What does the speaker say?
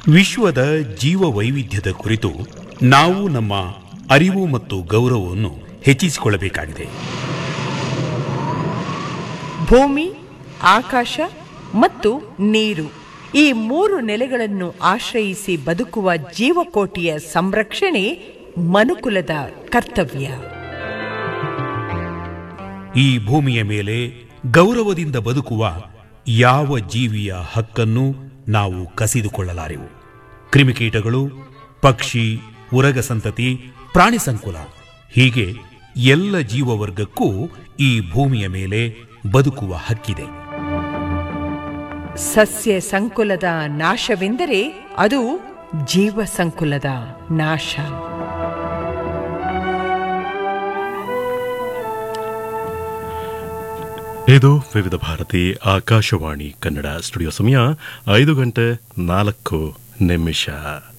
ವಿಶ್ವದ ಜೀವ ವೈವಿಧ್ಯದ ಕುರಿತು ನಾವು ನಮ್ಮ ಅರಿವು ಮತ್ತು ಗೌರವವನ್ನು ಹೆಚ್ಚಿಸಿಕೊಳ್ಳಬೇಕಾಗಿದೆ ಭೂಮಿ ಆಕಾಶ ಮತ್ತು ನೀರು ಈ ಮೂರು ನೆಲೆಗಳನ್ನು ಆಶ್ರಯಿಸಿ ಬದುಕುವ ಜೀವಕೋಟಿಯ ಸಂರಕ್ಷಣೆ ಮನುಕುಲದ ಕರ್ತವ್ಯ ಈ ಭೂಮಿಯ ಮೇಲೆ ಗೌರವದಿಂದ ಬದುಕುವ ಯಾವ ಜೀವಿಯ ಹಕ್ಕನ್ನು ನಾವು ಕಸಿದುಕೊಳ್ಳಲಾರೆವು ಕ್ರಿಮಿಕೀಟಗಳು ಪಕ್ಷಿ ಉರಗ ಸಂತತಿ ಪ್ರಾಣಿ ಸಂಕುಲ ಹೀಗೆ ಎಲ್ಲ ಜೀವವರ್ಗಕ್ಕೂ ಈ ಭೂಮಿಯ ಮೇಲೆ ಬದುಕುವ ಹಕ್ಕಿದೆ ಸಸ್ಯ ಸಂಕುಲದ ನಾಶವೆಂದರೆ ಅದು ಜೀವ ಸಂಕುಲದ ನಾಶ ಇದು ವಿವಿಧ ಭಾರತಿ ಆಕಾಶವಾಣಿ ಕನ್ನಡ ಸ್ಟುಡಿಯೋ ಸಮಯ ಐದು ಗಂಟೆ ನಾಲ್ಕು ನಿಮಿಷ